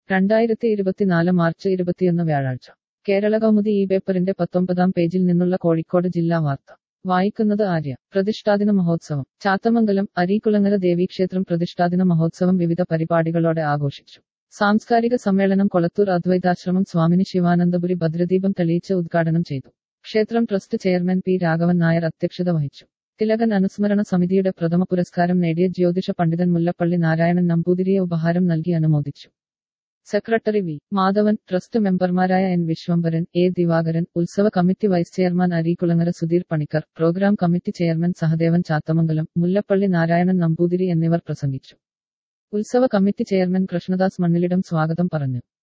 രണ്ടായിരത്തി ഇരുപത്തിനാല് മാർച്ച് ഇരുപത്തിയൊന്ന് വ്യാഴാഴ്ച കേരള കൗമുദി ഈ പേപ്പറിന്റെ പത്തൊമ്പതാം പേജിൽ നിന്നുള്ള കോഴിക്കോട് ജില്ലാ വാർത്ത വായിക്കുന്നത് ആര്യ പ്രതിഷ്ഠാദിന മഹോത്സവം ചാത്തമംഗലം അരീക്കുളങ്ങര ദേവീക്ഷേത്രം പ്രതിഷ്ഠാദിന മഹോത്സവം വിവിധ പരിപാടികളോടെ ആഘോഷിച്ചു സാംസ്കാരിക സമ്മേളനം കൊളത്തൂർ അദ്വൈതാശ്രമം സ്വാമിനി ശിവാനന്ദപുരി ഭദ്രദീപം തെളിയിച്ച് ഉദ്ഘാടനം ചെയ്തു ക്ഷേത്രം trust chairman P Raghavan Nair അധ്യക്ഷത വഹിച്ചു തിലകൻ അനുസ്മരണ സമിതിയുടെ പ്രഥമ പുരസ്കാരം നേടിയ ജ്യോതിഷ പണ്ഡിതൻ മുല്ലപ്പള്ളി നാരായണൻ നമ്പൂതിരിയെ ഉപഹാരം നൽകി അനുമോദിച്ചു സെക്രട്ടറി വി മാധവൻ ട്രസ്റ്റ് മെമ്പർമാരായ എൻ വിശ്വംഭരൻ എ ദിവാകരൻ ഉത്സവ committee vice chairman Areekulangara Sudheer Panicker programme committee chairman Sahadevan Chathamangalam Mullappally Narayanan Namboothiri എന്നിവർ പ്രസംഗിച്ചു ഉത്സവ കമ്മിറ്റി ചെയർമാൻ കൃഷ്ണദാസ് മണ്ണിലിടം സ്വാഗതം പറഞ്ഞു